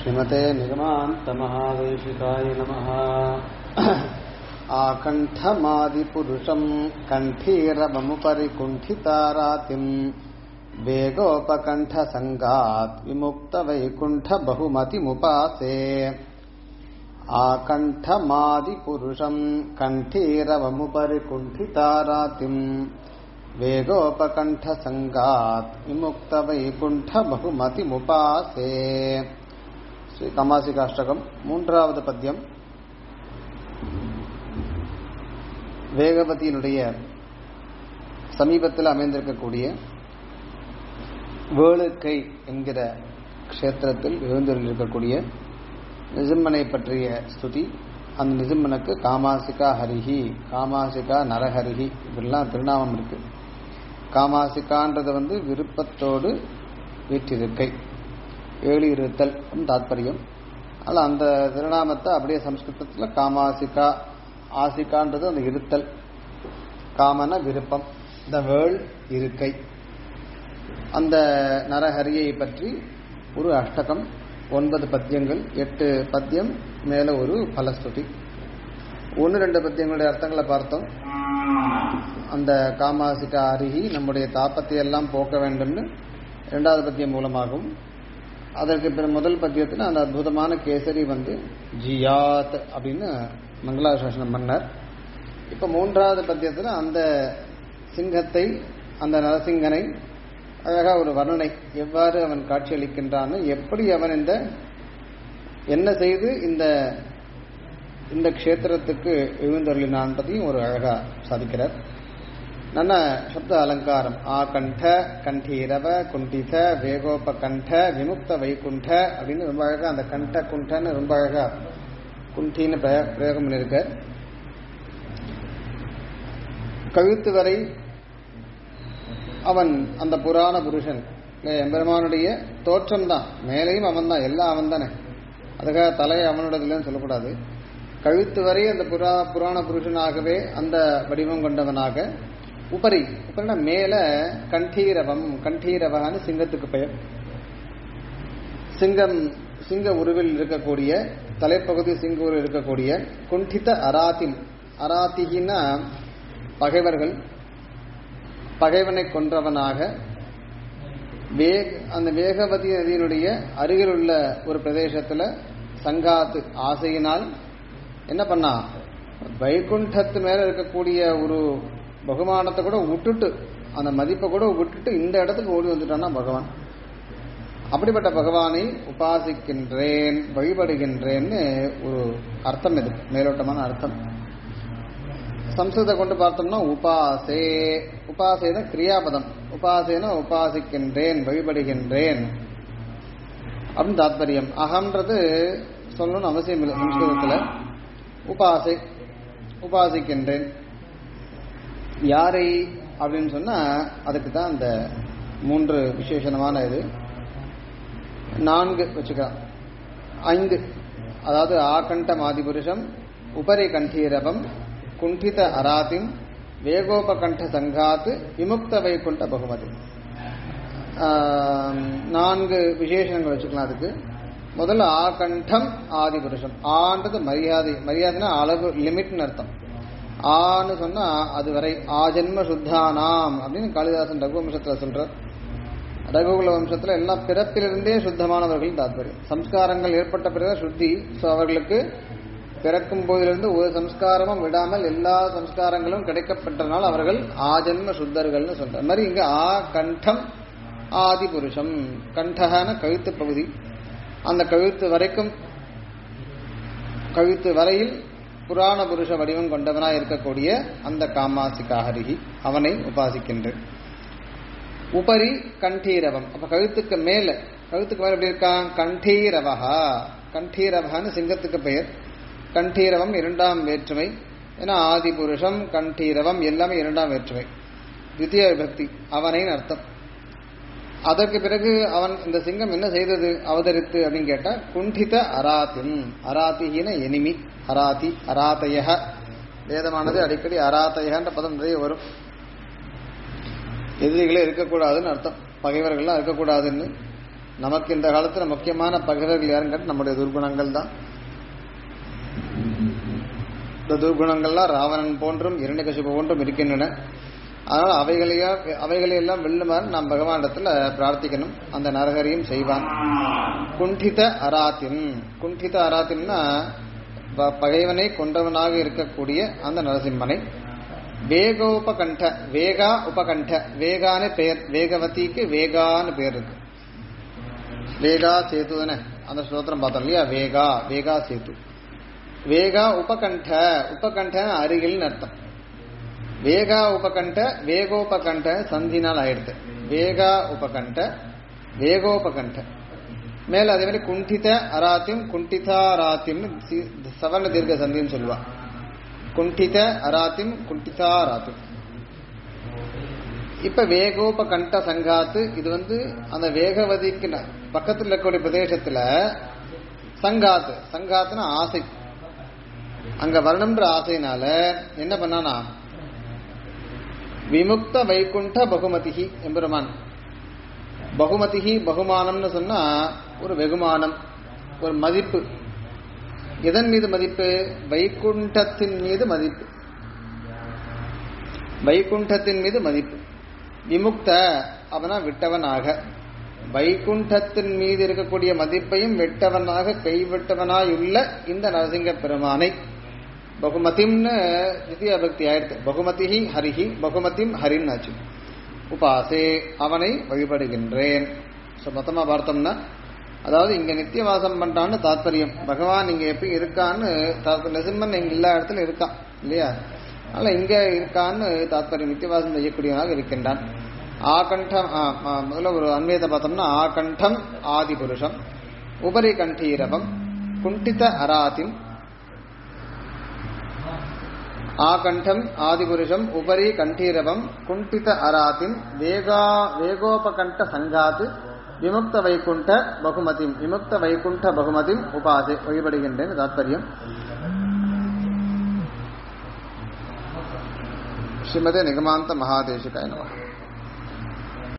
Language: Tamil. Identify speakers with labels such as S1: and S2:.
S1: श्रीमते निगमान्तमहादेशिकाय नमः आकण्ठमादिपुरुषम् कण्ठीरवमुपरि कुण्ठितारातिम् वेगोपकण्ठसङ्गात् विमुक्तवैकुण्ठबहुमतिमुपासे आकण्ठमादिपुरुषम् कण्ठीरवमुपरि कुण्ठितारातिम् வேகோபகண்டசங்காத் விமுக்த வைகுண்ட பகுமதி முபாசே ஸ்ரீ கமாசிகாஷ்டகம் மூன்றாவது பத்தியம் வேகவதியினுடைய சமீபத்தில் அமைந்திருக்கக்கூடிய வேளுக்கை என்கிற க்ஷேத்திரத்தில் எழுந்திருக்கக்கூடிய நிசிம்மனை பற்றிய ஸ்துதி அந்த நிசிம்மனுக்கு காமாசிகா ஹரிஹி காமாசிகா நரஹரிஹி இப்படிலாம் திருநாமம் இருக்கு காமாசிகான்றது வந்து விருப்பத்தோடு வீற்றிருக்கை ஏழு இருத்தல் தாத்பரியம் அதில் அந்த திருநாமத்தை அப்படியே சம்ஸ்கிருதத்தில் காமாசிகா ஆசிகான்றது அந்த இருத்தல் காமன விருப்பம் இந்த வேள் இருக்கை அந்த நரஹரியை பற்றி ஒரு அஷ்டகம் ஒன்பது பத்தியங்கள் எட்டு பத்தியம் மேல ஒரு பலஸ்துதி ஒன்று ரெண்டு பத்தியங்களுடைய அர்த்தங்களை பார்த்தோம் அந்த காமாசிகா அருகி நம்முடைய தாப்பத்தை எல்லாம் போக்க வேண்டும்னு இரண்டாவது பத்தியம் மூலமாகவும் அதற்கு பிற முதல் பத்தியத்தில் அந்த அற்புதமான கேசரி வந்து ஜியாத் அப்படின்னு மங்களாசாசனம் பண்ணார் இப்போ மூன்றாவது பத்தியத்தில் அந்த சிங்கத்தை அந்த நரசிங்கனை அழகா ஒரு வர்ணனை எவ்வாறு அவன் காட்சியளிக்கின்றான்னு எப்படி அவன் இந்த என்ன செய்து இந்த இந்த க்ஷேத்திரத்துக்கு எழுந்தருளினான் பற்றியும் ஒரு அழகா சாதிக்கிறார் நல்ல சப்த அலங்காரம் ஆ கண்ட கண்டீரவ குண்டித வேகோப கண்ட விமுக்த வைகுண்ட அப்படின்னு ரொம்ப அழகா அந்த கண்ட குண்டன்னு ரொம்ப அழகா குண்டின்னு பிரயோகம் பண்ணியிருக்க கழுத்து வரை அவன் அந்த புராண புருஷன் எம்பெருமானுடைய தோற்றம் தான் மேலையும் அவன் தான் எல்லாம் அவன் தானே அதுக்காக தலை அவனோடதுலன்னு சொல்லக்கூடாது கழுத்து வரை அந்த புரா புராண புருஷனாகவே அந்த வடிவம் கொண்டவனாக உபரி உபரினா மேல கண்டீரவம் கண்டீரவகான்னு சிங்கத்துக்கு பெயர் சிங்கம் சிங்க உருவில் இருக்கக்கூடிய தலைப்பகுதி சிங்க உருவில் இருக்கக்கூடிய குண்டித அராத்திம் அராத்திகின்னா பகைவர்கள் பகைவனை கொன்றவனாக வேக அந்த வேகவதி நதியினுடைய அருகில் உள்ள ஒரு பிரதேசத்துல சங்காத்து ஆசையினால் என்ன பண்ணா வைகுண்டத்து மேல இருக்கக்கூடிய ஒரு பகுமானத்தை கூட விட்டுட்டு அந்த மதிப்பை கூட விட்டுட்டு இந்த இடத்துக்கு ஓடி வந்துட்டான்னா பகவான் அப்படிப்பட்ட பகவானை உபாசிக்கின்றேன் வழிபடுகின்றேன்னு ஒரு அர்த்தம் இது மேலோட்டமான அர்த்தம் சம்ஸ்கிருத கொண்டு பார்த்தோம்னா உபாசே உபாசேன கிரியாபதம் உபாசேன உபாசிக்கின்றேன் வழிபடுகின்றேன் அப்படின்னு தாத்பரியம் அகம்ன்றது சொல்லணும்னு அவசியம் இல்லை சம்ஸ்கிருதத்தில் உபாசை உபாசிக்கின்றேன் யாரை அப்படின்னு சொன்னா அதுக்கு தான் அந்த மூன்று விசேஷமான இது நான்கு வச்சுக்கலாம் ஐந்து அதாவது ஆகண்ட மாதிபுருஷம் உபரி கண்டீரவம் குண்டித அராத்திம் வேகோபகண்ட சங்காத்து விமுக்த வைகுண்ட பகுமதி நான்கு விசேஷங்கள் வச்சுக்கலாம் அதுக்கு முதல்ல ஆகண்டம் ஆதிபுருஷம் ஆன்றது மரியாதை மரியாதைனா அளவு லிமிட்னு அர்த்தம் ஆன்னு சொன்னா அது வரை ஆஜன்ம சுத்தானாம் அப்படின்னு காளிதாசன் ரகுவம்சத்துல சொல்றார் ரகுகுல வம்சத்துல எல்லாம் பிறப்பிலிருந்தே சுத்தமானவர்கள் தாத்பரியம் சம்ஸ்காரங்கள் ஏற்பட்ட பிறகு சுத்தி ஸோ அவர்களுக்கு பிறக்கும் போதிலிருந்து ஒரு சம்ஸ்காரமும் விடாமல் எல்லா சம்ஸ்காரங்களும் கிடைக்கப்பட்டனால் அவர்கள் ஆஜன்ம சுத்தர்கள்னு சொல்ற மாதிரி இங்க ஆ கண்டம் ஆதி புருஷம் கண்டகான கழுத்து பகுதி அந்த கழுத்து வரைக்கும் கழுத்து வரையில் புராண புருஷ வடிவம் கொண்டவனாய் இருக்கக்கூடிய அந்த காமாசிகாஹரிகி அவனை உபாசிக்கின்றேன் உபரி கண்டீரவம் அப்ப கழுத்துக்கு மேல கழுத்துக்கு மேல எப்படி இருக்கான் கண்டீரவஹா கண்டீரவகான்னு சிங்கத்துக்கு பெயர் கண்டீரவம் இரண்டாம் வேற்றுமை ஏன்னா ஆதி புருஷம் கண்டீரவம் எல்லாமே இரண்டாம் வேற்றுமை தித்திய விபக்தி அவனைன்னு அர்த்தம் அதற்கு பிறகு அவன் இந்த சிங்கம் என்ன செய்தது அவதரித்து அப்படின்னு கேட்டா குண்டித அராத்தின் அராத்திகின எனிமி அராத்தி அராத்தைய வேதமானது அடிக்கடி அராத்தையன்ற பதம் நிறைய வரும் எதிரிகளே இருக்கக்கூடாதுன்னு அர்த்தம் பகைவர்கள்லாம் இருக்கக்கூடாதுன்னு நமக்கு இந்த காலத்துல முக்கியமான பகைவர்கள் யாருன்னு கேட்டா நம்முடைய துர்குணங்கள் தான் இந்த துர்குணங்கள்லாம் ராவணன் போன்றும் இரண்டகசிபு போன்றும் இருக்கின்றன அதனால அவைகளையா அவைகளையெல்லாம் வெல்லுமாறு நாம் பகவானிடத்துல பிரார்த்திக்கணும் அந்த நரகரையும் செய்வான் குண்டித அராத்தின் குண்டித அராத்தின்னா ப- பகைவனை கொன்றவனாக இருக்கக்கூடிய அந்த நரசிம்மனை வேகோபகண்ட வேகா உபகண்ட வேகான்னு பெயர் வேகவதிக்கு வேகான்னு பேர் இருக்கு வேகா சேது தானே அந்த ஸ்தோத்திரம் பார்த்தோம் இல்லையா வேகா வேகா சேது வேகா உபகண்ட உபகண்ட அருகில்னு அர்த்தம் வேகா உபகண்ட வேகோபகண்ட சந்தினால் ஆயிடுது வேகா உபகண்ட வேகோபகண்ட மேல அதே மாதிரி குண்டித அராத்தியம் குண்டிதாராத்தியம்னு சி- சவர்ண தீர்க்க சந்தின்னு சொல்லுவா குண்டித அராத்தியம் குண்டிதாராத்தியம் இப்ப வேகோபகண்ட சங்காத்து இது வந்து அந்த வேகவதிக்கு ந- பக்கத்துல இருக்கக்கூடிய பிரதேசத்துல சங்காத்து சங்காத்துனா ஆசை அங்க வரணும்ன்ற ஆசையினால என்ன பண்ணானா விமுக்த வைகுண்ட பகுமதிஹி எம்பெருமான் பகுமதிஹி பகுமானம்னு சொன்னா ஒரு வெகுமானம் ஒரு மதிப்பு எதன் மீது மதிப்பு வைகுண்டத்தின் மீது மதிப்பு வைகுண்டத்தின் மீது மதிப்பு விமுக்த அவனா விட்டவனாக வைகுண்டத்தின் மீது இருக்கக்கூடிய மதிப்பையும் விட்டவனாக கைவிட்டவனாயுள்ள இந்த நரசிங்க பெருமானை பகுமதிம்னு தித்தியா பக்தி ஆயிடுத்து பகுமதிஹி ஹரிஹி பகுமதிம் ஹரின்னு ஆச்சு உபாசே அவனை வழிபடுகின்றேன் ஸோ மொத்தமாக பார்த்தோம்னா அதாவது இங்க நித்தியவாசம் பண்றான்னு தாத்பரியம் பகவான் இங்க எப்படி இருக்கான்னு தாத்ப- நரசிம்மன் இங்க எல்லா இடத்துல இருக்கான் இல்லையா அதனால இங்க இருக்கான்னு தாத்பரியம் நித்தியவாசம் செய்யக்கூடியவனாக இருக்கின்றான் ஆகண்டம் ஆ, ஆ, முதல்ல ஒரு அன்வயத்தை பார்த்தோம்னா ஆகண்டம் ஆதி புருஷம் உபரி கண்டீரவம் குண்டித அராதிம் ஆகண்டம் ஆதிபுருஷம் உபரி கண்டீரவம் குண்டித அராதிம் வேகா வேகோபகண்ட சங்காத்து விமுக்த வைகுண்ட பகுமதிம் விமுக்த வைகுண்ட பகுமதிம் உபாசை வழிபடுகின்றேன் தாத்பரியம் ஸ்ரீமதே நிகமாந்த மகாதேசிகாய நமः